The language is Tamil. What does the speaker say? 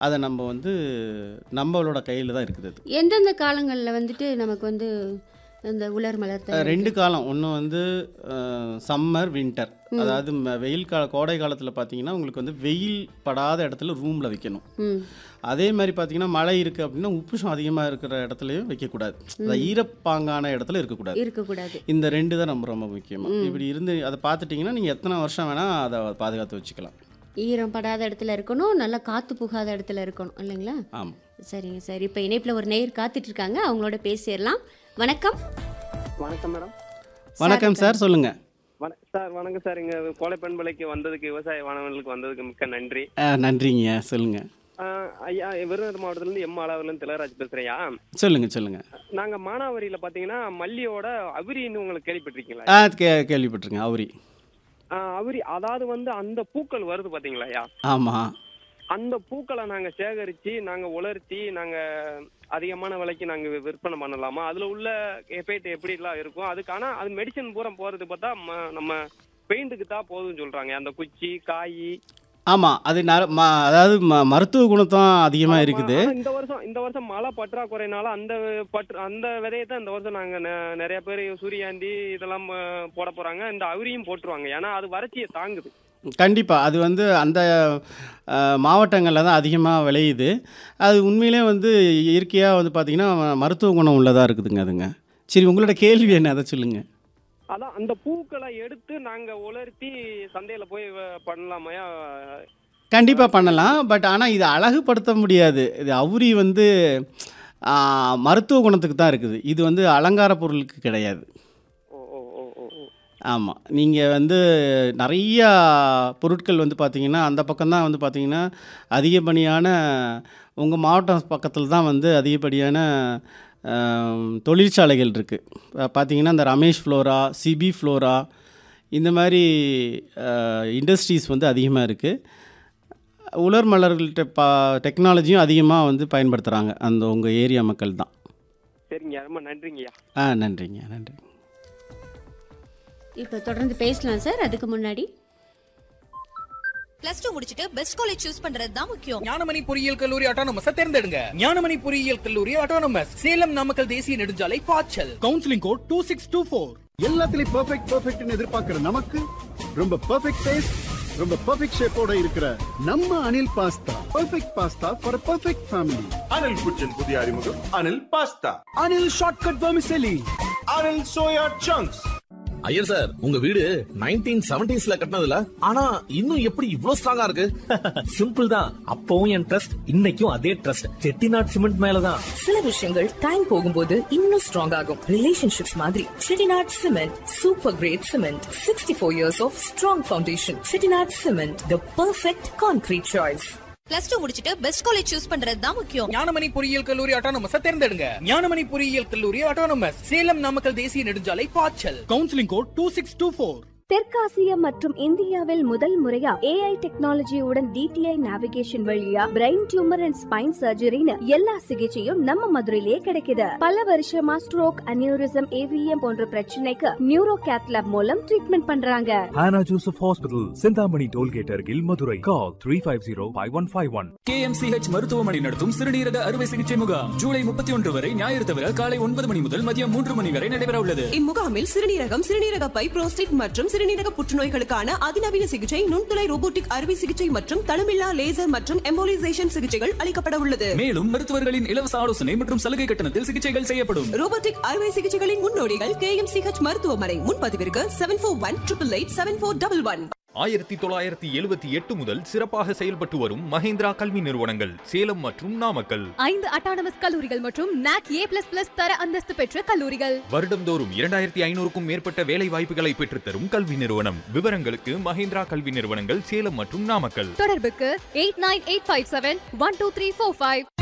அதை நம்ம வந்து நம்மளோட கையில் தான் இருக்குது அது எந்தெந்த காலங்களில் வந்துட்டு நமக்கு வந்து இந்த உலர் மலர் அஹ் தயாரிக்க- ரெண்டு காலம் ஒன்று வந்து சம்மர் வின்டர் அதாவது ம- வெயில் கால கோடை காலத்தில் பார்த்தீங்கன்னா உங்களுக்கு வந்து வெயில் படாத இடத்துல ரூமில் வைக்கணும் ம் அதே மாதிரி பார்த்தீங்கன்னா மழை இருக்குது அப்படின்னா உப்புஷம் அதிகமாக இருக்கிற இடத்துலையும் வைக்கக்கூடாது அதாவது ஈரப்பாங்கான இடத்துல இருக்கக்கூடாது இருக்கக்கூடாது இந்த ரெண்டு தான் ரொம்ப ரொம்ப முக்கியமாக இப்படி இருந்து அதை பார்த்துட்டிங்கன்னா நீங்கள் எத்தனை வருஷம் வேணால் அதை பாதுகாத்து வச்சுக்கலாம் ஈரம் படாத இடத்துல இருக்கணும் நல்லா காற்று புகாத இடத்துல இருக்கணும் இல்லைங்களா ஆமாம் சரிங்க சார் இப்போ இணைப்பில் ஒரு நேயர் காத்துட்டு இருக்காங்க அவங்களோட பேசிடலாம் வணக்கம் வணக்கம் மேடம் வணக்கம் சார் சொல்லுங்கள் வண சார் வணக்கம் சார் இங்க கோலை பண்பலைக்கு வந்ததுக்கு விவசாய மாணவர்களுக்கு வந்ததுக்கு மிக்க நன்றி நன்றிங்க சொல்லுங்கள் ஆஹ் ஐயா விருதுநகர் மாவட்டத்திலிருந்து எம் அளவுலேருந்து திலகராஜ் பேசுறேன்யா சொல்லுங்கள் சொல்லுங்கள் நாங்க மானாவாரியில பாத்தீங்கன்னா மல்லியோட அவிரின்னு உங்களுக்கு கேள்விப்பட்டிருக்கீங்களா ஆ கே கேள்விப்பட்டிருங்க அவுரி ஆஹ் அவிரி அதாவது வந்து அந்த பூக்கள் வருது பாத்தீங்களாயா ஆமாம் அந்த பூக்களை நாங்க சேகரிச்சு நாங்க உலர்த்தி நாங்க அதிகமான விலைக்கு நாங்க வி- விற்பனை பண்ணலாமா அதுல உள்ள எஃபெக்ட் எப்படி எல்லாம் இருக்கும் அதுக்கான அது மெடிசன் பூரா போறது பார்த்தா ம- நம்ம பெயிண்ட்டுக்கு தான் போதும்னு சொல்றாங்க அந்த குச்சி காய் ஆமாம் அது ந ம அதாவது ம மருத்துவ குணத்தான் அதிகமாக இருக்குது ஆனா இந்த வருஷம் இந்த வருஷம் மழை பற்றாக்குறைனால அந்த பற்று அந்த விதையை தான் இந்த வருஷம் நாங்க நெ- நிறைய பேர் சூரியாந்தி இதெல்லாம் அஹ், போட போறாங்க இந்த அவிரியும் போட்டுருவாங்க ஏன்னா அது வறட்சியை தாங்குது கண்டிப்பாக அது வந்து அந்த மாவட்டங்களில் தான் அதிகமாக விளையுது அது உண்மையிலே வந்து இயற்கையாக வந்து பார்த்திங்கன்னா மருத்துவ குணம் உள்ளதாக இருக்குதுங்க அதுங்க சரி உங்களோட கேள்வி என்ன அதை சொல்லுங்கள் அதான் அந்த பூக்களை எடுத்து நாங்க உலர்த்தி சந்தையில போய் வ- பண்ணலாமையா கண்டிப்பாக பண்ணலாம் பட் ஆனால் இதை அழகுபடுத்த முடியாது இது அவுரி வந்து ஆ, மருத்துவ குணத்துக்கு தான் இருக்குது இது வந்து அலங்கார பொருளுக்கு கிடையாது ஓ ஓ ஓ ஓ ஓ. ஆமாம் நீங்கள் வந்து நிறையா பொருட்கள் வந்து பார்த்தீங்கன்னா அந்த பக்கம்தான் வந்து பார்த்தீங்கன்னா அதிகப்படியான உங்கள் மாவட்டம் பக்கத்தில் தான் வந்து அதிகப்படியான ஆம், தொழிற்சாலைகள் இருக்குது பார்த்தீங்கன்னா இந்த ரமேஷ் ஃப்ளோரா சிபி ஃப்ளோரா இந்த மாதிரி இண்டஸ்ட்ரீஸ் வந்து அதிகமாக இருக்குது உலர் மலர்கள்ட்ட பா டெக்னாலஜியும் அதிகமாக வந்து பயன்படுத்துகிறாங்க அந்த உங்கள் ஏரியா மக்கள் தான் சரிங்க ரொம்ப நன்றிங்கய்யா ஆ நன்றிங்க நன்றி இப்போ தொடர்ந்து பேசலாம் சார் அதுக்கு முன்னாடி பிளஸ் டூ முடிச்சிட்டு பெஸ்ட் காலேஜ் சூஸ் பண்றது தான் முக்கியம் ஞானமணி பொறியியல் கல்லூரி ஆட்டோனமஸ் தேர்ந்தெடுங்க ஞானமணி பொறியியல் கல்லூரி ஆட்டோனமஸ் சேலம் நாமக்கல் தேசிய நெடுஞ்சாலை பாய்ச்சல் counselling code two six two four எல்லாத்துலயும் பெர்ஃபெக்ட் பெர்ஃபெக்ட்னு எதிர்பார்க்கிற நமக்கு ரொம்ப பெர்ஃபெக்ட் டேஸ்ட் ரொம்ப பெர்ஃபெக்ட் ஷேப்போட இருக்கிற நம்ம Anil pasta perfect pasta for perfect family Anil കുച്ചൻ പുതിയ അറിമുഖം Anil pasta Anil shortcut vermicelli Anil soya chunks Iyer sir உங்க வீடு நைன்டீன் செவன்டிஸ்ல கட்டினதுல ஆனா இன்னும் எப்படி இவ்ளோ ஸ்ட்ராங்கா இருக்கு சிம்பிள் தான் அப்பவும் என் ட்ரஸ்ட் இன்னைக்கும் அதே ட்ரஸ்ட் செட்டிநாட் சிமெண்ட் மேலதான் சில விஷயங்கள் டைம் போகும்போது இன்னும் ஸ்ட்ராங் ஆகும் ரிலேஷன்ஷிப்ஸ் மாதிரி Chettinad cement super great cement sixty four years of strong foundation Chettinad cement the perfect concrete choice plus two முடிச்சிட்டு பெஸ்ட் காலேஜ் சூஸ் பண்றது தான் முக்கியம் ஞானமணி பொறியியல் கல்லூரி ஆட்டோனமஸ் தேர்ந்தெடுங்க ஞானமணி பொறியியல் கல்லூரி ஆட்டோனமஸ் சேலம் நாமக்கல் தேசிய நெடுஞ்சாலை பாய்ச்சல் counselling code two six two four தெற்காசியா மற்றும் இந்தியாவில் முதல் முறையா ஏஐ டெக்னாலஜியுடன் டிடிஐ நேவிகேஷன் வழியா பிரெயின் டியூமர் அண்ட் ஸ்பைன் சர்ஜரின்னு எல்லா சிகிச்சையும் நம்ம மதுரையிலே கிடைக்குது பல வருஷமா ஸ்ட்ரோக் அனியூரிசம் ஏவிஎம் போன்ற பிரச்சனைக்கு நியூரோ கேத்லாப் மூலம் ட்ரீட்மெண்ட் பண்றாங்க Hannah Joseph hospital Chintamani tollgate அருகில் Madurai call three five zero five one five one KMCH மருத்துவமனை நடத்தும் சிறுநீரக அறுவை சிகிச்சை முகாம் ஜூலை முப்பத்தி ஒன்று வரை ஞாயிறு தவிர காலை ஒன்பது மணி முதல் மதியம் மூன்று மணி வரை நடைபெற உள்ளது இம்முகாமில் சிறுநீரகம் சிறுநீரக பை புரோஸ்டேட் மற்றும் சிறுநீரக புற்றுநோய்களுக்கான அதிநவீன சிகிச்சை நுண்துளை ரோபோட்டிக் அறுவை சிகிச்சை மற்றும் தளமில்லா லேசர் மற்றும் எம்போலிசேஷன் சிகிச்சைகள் அளிக்கப்பட உள்ளது மேலும் மருத்துவர்களின் இலவச ஆலோசனை மற்றும் சலுகை கட்டணத்தில் சிகிச்சைகள் செய்யப்படும் ரோபோட்டிக் அறுவை சிகிச்சைகளின் முன்னோடிகள் கே எம் சிஹெச் மருத்துவமனை முன்பதிவிற்கு seven four one triple eight seven four double one ஆயிரத்தி தொள்ளாயிரத்தி எழுபத்தி எட்டு முதல் சிறப்பாக செயல்பட்டு வரும் மஹேந்திரா கல்வி நிறுவனங்கள் சேலம் மற்றும் நாமக்கல் ஐந்து அட்டானமஸ் கல்லூரிகள் மற்றும் நாக் ஏ பிளஸ் பிளஸ் தர அந்தஸ்து பெற்ற கல்லூரிகள் வருடந்தோறும் இரண்டாயிரத்தி ஐநூறுக்கும் மேற்பட்ட வேலை வாய்ப்புகளை பெற்றுத்தரும் கல்வி நிறுவனம் விவரங்களுக்கு மஹேந்திரா கல்வி நிறுவனங்கள் சேலம் மற்றும் நாமக்கல் தொடர்புக்கு eight nine eight five seven one two three four five